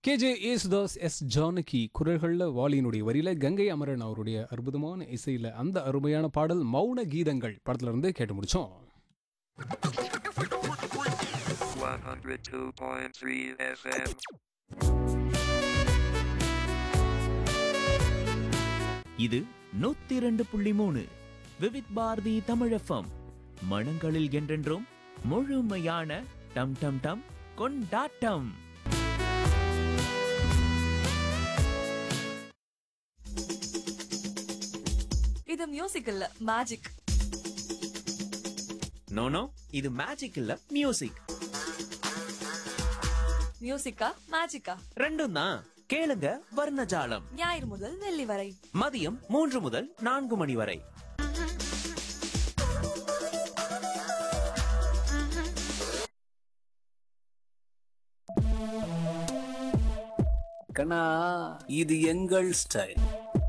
K J Yesudas S Janaki குரல்களில் வாலியினுடைய வரியில கங்கை அமரன் அவருடைய அற்புதமான இசையில் அந்த அருமையான பாடல் மௌன கீதங்கள் படத்துல இருந்து கேட்டு முடிச்சோம் 102.3 FM. இது நூத்தி இரண்டு புள்ளி மூணு விவித் பாரதி தமிழஃபம் மனங்களில் என்றென்றும் முழுமையான டம் டம் டம் கொண்டாட்டம் இது மியூசிக் இல்ல மேஜிக் நோ நோ இது மேஜிக் இல்ல மியூசிக் மியூசிக்கா மேஜிக்கா ரெண்டும் தான் கேளுங்க வர்ணஜாலம் ஞாயிறு முதல் வெள்ளி வரை மதியம் மூன்று முதல் நான்கு மணி வரை கண்ணா இது எங்கள் ஸ்டைல்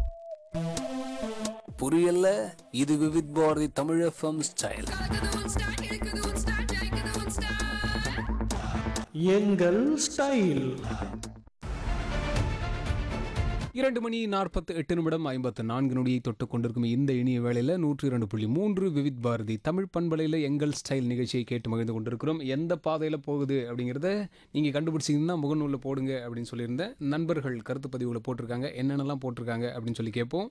புரியல இது விவித் பாரதி தமிழ் எஃப்எம் ஸ்டைல் எங்கள் ஸ்டைல் இரண்டு மணி நாற்பத்து எட்டு நிமிடம் ஐம்பத்து நான்கு நொடியை தொட்டு கொண்டிருக்கும் இந்த இனிய வேளையில் நூற்றி இரண்டு புள்ளி மூன்று விவித் பாரதி தமிழ் பண்பலையில் எங்கள் ஸ்டைல் நிகழ்ச்சியை கேட்டு மகிழ்ந்து கொண்டிருக்கிறோம் எந்த பாதையில் போகுது அப்படிங்கிறத நீங்கள் கண்டுபிடிச்சிங்கன்னா முகநூலில் போடுங்க அப்படின்னு சொல்லியிருந்தேன் நண்பர்கள் கருத்து பதிவுகளை போட்டிருக்காங்க என்னென்னலாம் போட்டிருக்காங்க அப்படின்னு சொல்லி கேட்போம்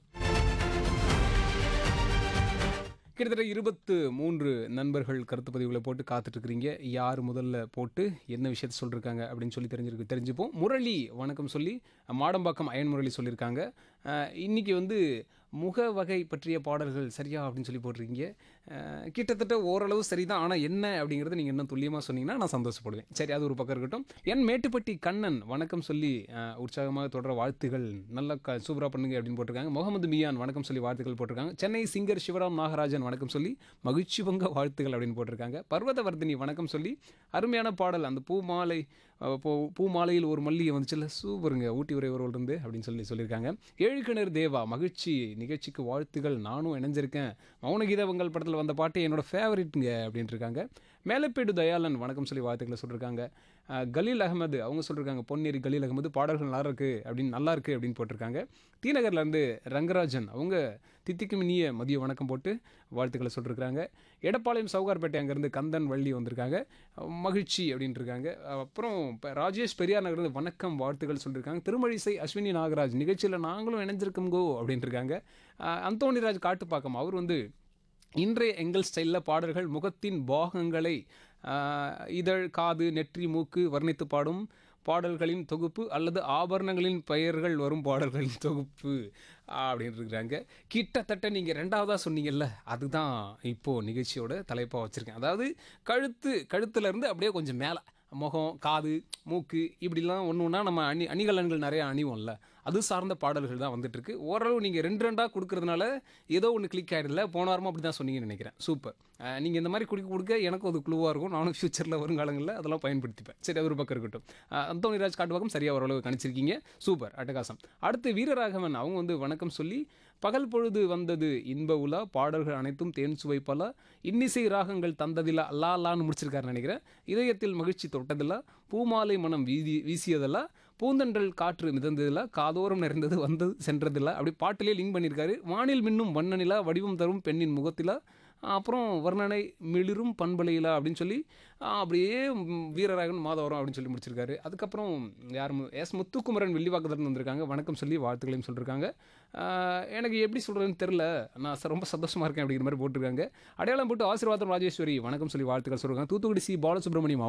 கிட்டத்தட்ட இருபத்து மூன்று நண்பர்கள் கருத்து பதிவுகளை போட்டு காத்துட்டு இருக்கிறீங்க யார் முதல்ல போட்டு என்ன விஷயத்த சொல்லியிருக்காங்க அப்படின்னு சொல்லி தெரிஞ்சிருக்கு தெரிஞ்சுப்போம் முரளி வணக்கம் சொல்லி மாடம்பாக்கம் அயன் முரளி சொல்லியிருக்காங்க அஹ், இன்னைக்கு வந்து முக வகை பற்றிய பாடல்கள் சரியா அப்படின்னு சொல்லி போட்டிருக்கீங்க அஹ், கிட்டத்தட்ட ஓரளவு சரிதான் ஆனால் என்ன அப்படிங்கிறத நீங்கள் இன்னும் துல்லியமாக சொன்னீங்கன்னா நான் சந்தோஷப்படுவேன் சரி அது ஒரு பக்கம் இருக்கட்டும் என் மேட்டுப்பட்டி கண்ணன் வணக்கம் சொல்லி அஹ், உற்சாகமாக தொடர வாழ்த்துகள் நல்லா க சூப்பராக பண்ணுங்க அப்படின்னு போட்டிருக்காங்க முகமது மியான் வணக்கம் சொல்லி வாழ்த்துக்கள் போட்டிருக்காங்க சென்னை சிங்கர் சிவராம் நாகராஜன் வணக்கம் சொல்லி மகிழ்ச்சி பொங்க வாழ்த்துக்கள் அப்படின்னு போட்டிருக்காங்க பர்வதவர்தினி வணக்கம் சொல்லி அருமையான பாடல் அந்த பூ மாலை அஹ், பூ பூ மாலையில் ஒரு மல்லிகை வந்துச்சுல்ல சூப்பருங்க ஊட்டி உரையோரோடு இருந்து அப்படின்னு சொல்லி சொல்லியிருக்காங்க ஏழுக்கிணர் தேவா மகிழ்ச்சி நிகழ்ச்சிக்கு வாழ்த்துகள் நானும் இணைஞ்சிருக்கேன் மௌனகீதவங்கள் படத்தில் வந்த பாட்டு என்னோட ஃபேவரட்ங்க அப்படின்ட்டு இருக்காங்க மேலப்பேடு தயாளன் வணக்கம் சொல்லி வாழ்த்துக்களை சொல்லியிருக்காங்க அஹ், கலீல் அகமது அவங்க சொல்லியிருக்காங்க பொன்னேரி கலீல் அகமது பாடல்கள் நல்லா இருக்கு அப்படின்னு நல்லா இருக்கு அப்படின்னு போட்டிருக்காங்க தீநகர்ல இருந்து ரங்கராஜன் அவங்க தித்திக்கும் இனிய மதிய வணக்கம் போட்டு வாழ்த்துக்களை சொல்லியிருக்காங்க எடப்பாளையம் சவுகார்பேட்டை அங்கேருந்து கந்தன் வள்ளி வந்திருக்காங்க அஹ், மகிழ்ச்சி அப்படின்ட்டு இருக்காங்க அப்புறம் இப்போ ராஜேஷ் பெரியார் நகர்ந்து வணக்கம் வாழ்த்துக்கள் சொல்லியிருக்காங்க திருமழிசை அஸ்வினி நாகராஜ் நிகழ்ச்சியில் நாங்களும் இணைஞ்சிருக்கோம் கோ அப்படின்ட்டு இருக்காங்க அஹ், அந்தோணிராஜ் காட்டுப்பாக்கம் அவர் வந்து இன்றைய எங்கள் ஸ்டைலில் பாடல்கள் முகத்தின் பாகங்களை ஆஹ், இதழ் காது நெற்றி மூக்கு வர்ணித்து பாடும் பாடல்களின் தொகுப்பு அல்லது ஆபரணங்களின் பெயர்கள் வரும் பாடல்களின் தொகுப்பு அப்படின்னு இருக்கிறாங்க கிட்டத்தட்ட நீங்கள் ரெண்டாவதாக சொன்னீங்கல்ல அதுதான் இப்போது நிகழ்ச்சியோட தலைப்பாக வச்சுருக்கேன் அதாவது கழுத்து கழுத்துலேருந்து அப்படியே கொஞ்சம் மேலே முகம் காது மூக்கு இப்படிலாம் ஒன்று ஒன்றா நம்ம அணி அணிகலன்கள் நிறைய அணிவோம்ல அது சார்ந்த பாடல்கள் தான் வந்துட்டு இருக்கு ஓரளவு நீங்கள் ரெண்டு ரெண்டாக கொடுக்கறதுனால ஏதோ ஒன்று கிளிக் ஆகிடல போன வாரமும் அப்படி தான் சொன்னீங்கன்னு நினைக்கிறேன் சூப்பர் நீங்கள் இந்த மாதிரி குடிக்க கொடுக்க எனக்கும் அது குழுவாக இருக்கும் நானும் ஃப்யூச்சரில் வருங்காலங்களில் அதெல்லாம் பயன்படுத்திப்பேன் சரி அது ஒரு பக்கம் இருக்கட்டும் அஹ், அந்தோணிராஜ் காட்டுவாக்கம் சரியாக ஓரளவு கணிச்சிருக்கீங்க சூப்பர் அட்டகாசம் அடுத்து வீரராகவன் அவங்க வந்து வணக்கம் சொல்லி பகல் பொழுது வந்தது இன்ப உலா பாடல்கள் அனைத்தும் தேன் சுவை பல இன்னிசை ராகங்கள் தந்ததில்லா அல்லா அல்லான்னு முடிச்சிருக்காருன்னு நினைக்கிறேன் இதயத்தில் மகிழ்ச்சி தொட்டதில்ல பூமாலை மனம் வீதி வீசியதில்ல பூந்தன்றல் காற்று மிதந்ததில்ல காதோரம் நிறைந்தது வந்தது சென்றதில்ல அப்படி பாட்டிலே லிங்க் பண்ணியிருக்காரு வானில் மின்னும் வண்ணநிலா வடிவம் தரும் பெண்ணின் முகத்திலா அப்புறம் வர்ணனை மிளிரும் பண்பலையிலா அப்படின்னு சொல்லி ஆ, அப்படியே ம், வீரராகவன் மாதவரம் அப்படின்னு சொல்லி முடிச்சிருக்காரு அதுக்கப்புறம் யார் மு- எஸ் முத்துக்குமரன் வெள்ளிவாக்கத்திலிருந்து வந்திருக்காங்க வணக்கம் சொல்லி வாழ்த்துக்களையும் சொல்லியிருக்காங்க ஆ, எனக்கு எப்படி சொல்கிறதுன்னு தெரில நான் ச- ரொம்ப சந்தோஷமாக இருக்கேன் அப்படிங்கிற மாதிரி போட்டிருக்காங்க அடையாளம் போட்டு ஆசீர்வாதம் ராஜேஸ்வரி வணக்கம் சொல்லி வாழ்த்துக்கள் சொல்லியிருக்காங்க தூத்துக்குடி சி பாலசுப்ரமணியம்